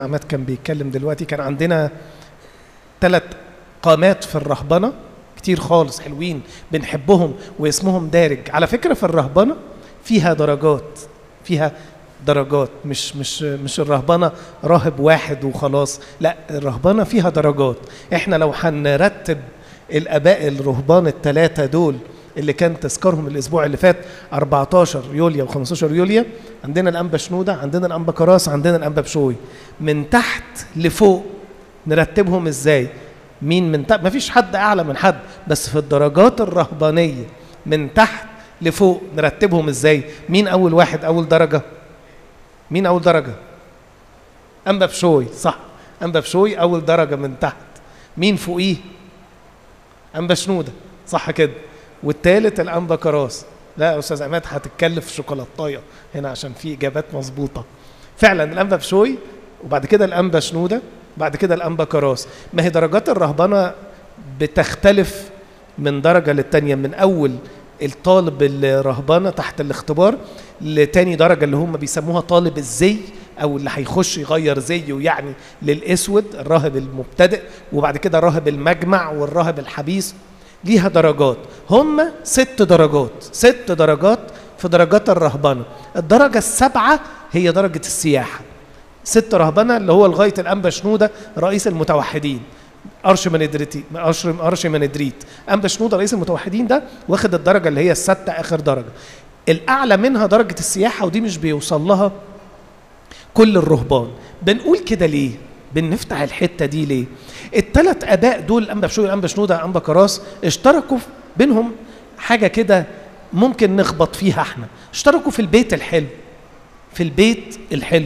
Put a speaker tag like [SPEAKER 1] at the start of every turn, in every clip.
[SPEAKER 1] عماد كان بيتكلم دلوقتي كان عندنا ثلاث قامات في الرهبنه كتير خالص حلوين بنحبهم واسمهم دارج على فكره في الرهبنه فيها درجات فيها درجات مش مش مش الرهبنه راهب واحد وخلاص لا الرهبنه فيها درجات احنا لو هنرتب الاباء الرهبان الثلاثه دول اللي كان تذكارهم الاسبوع اللي فات 14 يوليو و15 يوليو عندنا الانبا شنوده عندنا الانبا كراس عندنا الانبا بشوي من تحت لفوق نرتبهم ازاي مين من تحت مفيش حد اعلى من حد بس في الدرجات الرهبانيه من تحت لفوق نرتبهم ازاي مين اول واحد اول درجه مين اول درجه انبا بشوي صح انبا بشوي اول درجه من تحت مين فوقيه انبا شنوده صح كده والثالث الانبا كراس لا يا استاذ عماد هتتكلف شوكولاتايه هنا عشان في اجابات مظبوطه فعلا الانبا بشوي وبعد كده الانبا شنوده بعد كده الانبا كراس ما هي درجات الرهبنه بتختلف من درجه للتانيه من اول الطالب الرهبنه تحت الاختبار لتاني درجه اللي هم بيسموها طالب الزي او اللي هيخش يغير زيه يعني للاسود الراهب المبتدئ وبعد كده راهب المجمع والراهب الحبيس ليها درجات هم ست درجات ست درجات في درجات الرهبنه الدرجه السابعه هي درجه السياحه ست رهبنه اللي هو لغايه الانبا شنوده رئيس المتوحدين ارش مندريتي ارش ارش مندريت انبا شنوده رئيس المتوحدين ده واخد الدرجه اللي هي السادسه اخر درجه الاعلى منها درجه السياحه ودي مش بيوصل لها كل الرهبان بنقول كده ليه بنفتح الحته دي ليه الثلاث اباء دول الانبا بشوي الانبا شنوده الانبا كراس اشتركوا بينهم حاجه كده ممكن نخبط فيها احنا اشتركوا في البيت الحلو في البيت الحلو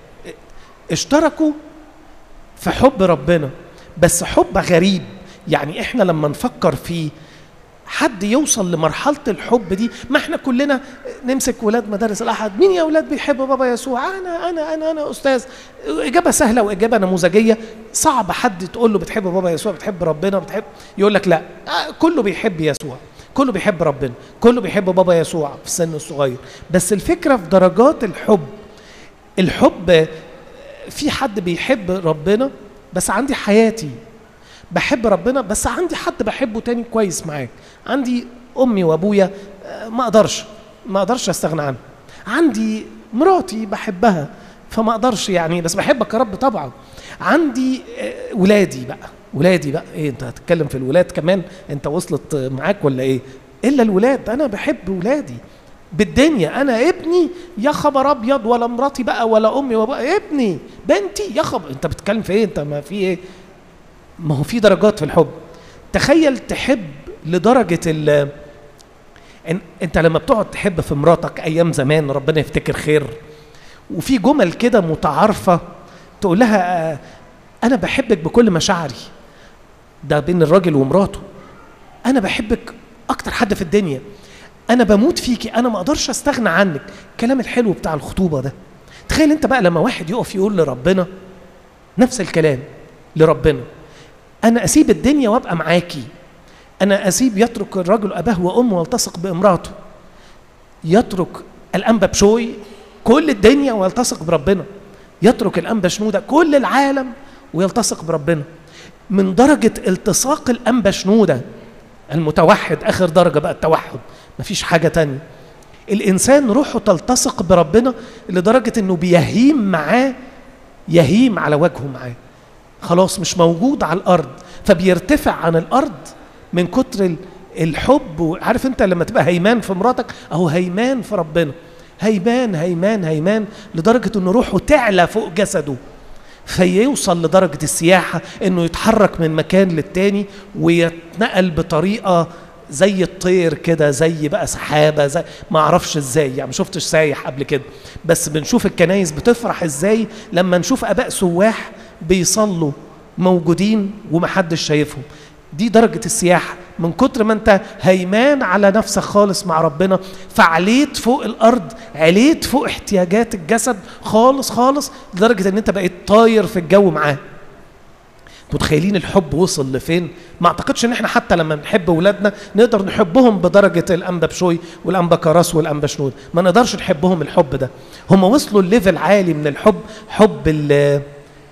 [SPEAKER 1] اشتركوا في حب ربنا بس حب غريب يعني احنا لما نفكر فيه حد يوصل لمرحلة الحب دي ما احنا كلنا نمسك ولاد مدارس الأحد مين يا ولاد بيحب بابا يسوع أنا أنا أنا أنا أستاذ إجابة سهلة وإجابة نموذجية صعب حد تقول له بتحب بابا يسوع بتحب ربنا بتحب يقول لك لا كله بيحب يسوع كله بيحب ربنا كله بيحب بابا يسوع في السن الصغير بس الفكرة في درجات الحب الحب في حد بيحب ربنا بس عندي حياتي بحب ربنا بس عندي حد بحبه تاني كويس معاك عندي امي وابويا ما اقدرش ما اقدرش استغنى عنها عندي مراتي بحبها فما اقدرش يعني بس بحبك يا رب طبعا عندي ولادي بقى ولادي بقى ايه انت هتتكلم في الولاد كمان انت وصلت معاك ولا ايه الا الولاد انا بحب ولادي بالدنيا انا ابني يا خبر ابيض ولا مراتي بقى ولا امي وبقى ابني بنتي يا خبر انت بتتكلم في ايه انت ما في ايه ما هو في درجات في الحب تخيل تحب لدرجة ال إن انت لما بتقعد تحب في مراتك ايام زمان ربنا يفتكر خير وفي جمل كده متعارفة تقول لها انا بحبك بكل مشاعري ده بين الراجل ومراته انا بحبك اكتر حد في الدنيا انا بموت فيكي انا ما اقدرش استغنى عنك الكلام الحلو بتاع الخطوبة ده تخيل انت بقى لما واحد يقف يقول لربنا نفس الكلام لربنا انا اسيب الدنيا وابقى معاكي انا اسيب يترك الرجل اباه وامه والتصق بامراته يترك الانبا بشوي كل الدنيا ويلتصق بربنا يترك الانبا شنوده كل العالم ويلتصق بربنا من درجه التصاق الانبا شنوده المتوحد اخر درجه بقى التوحد مفيش حاجه تانية الانسان روحه تلتصق بربنا لدرجه انه بيهيم معاه يهيم على وجهه معاه خلاص مش موجود على الارض فبيرتفع عن الارض من كتر الحب عارف انت لما تبقى هيمان في مراتك اهو هيمان في ربنا هيمان هيمان هيمان لدرجه ان روحه تعلى فوق جسده فيوصل لدرجه السياحه انه يتحرك من مكان للتاني ويتنقل بطريقه زي الطير كده زي بقى سحابه زي ما اعرفش ازاي يعني ما شفتش سايح قبل كده بس بنشوف الكنايس بتفرح ازاي لما نشوف اباء سواح بيصلوا موجودين ومحدش شايفهم دي درجة السياحة من كتر ما انت هيمان على نفسك خالص مع ربنا فعليت فوق الارض عليت فوق احتياجات الجسد خالص خالص لدرجة ان انت بقيت طاير في الجو معاه متخيلين الحب وصل لفين ما اعتقدش ان احنا حتى لما بنحب اولادنا نقدر نحبهم بدرجه الانبا بشوي والانبا كراس والانبا شنود ما نقدرش نحبهم الحب ده هم وصلوا لليفل عالي من الحب حب ال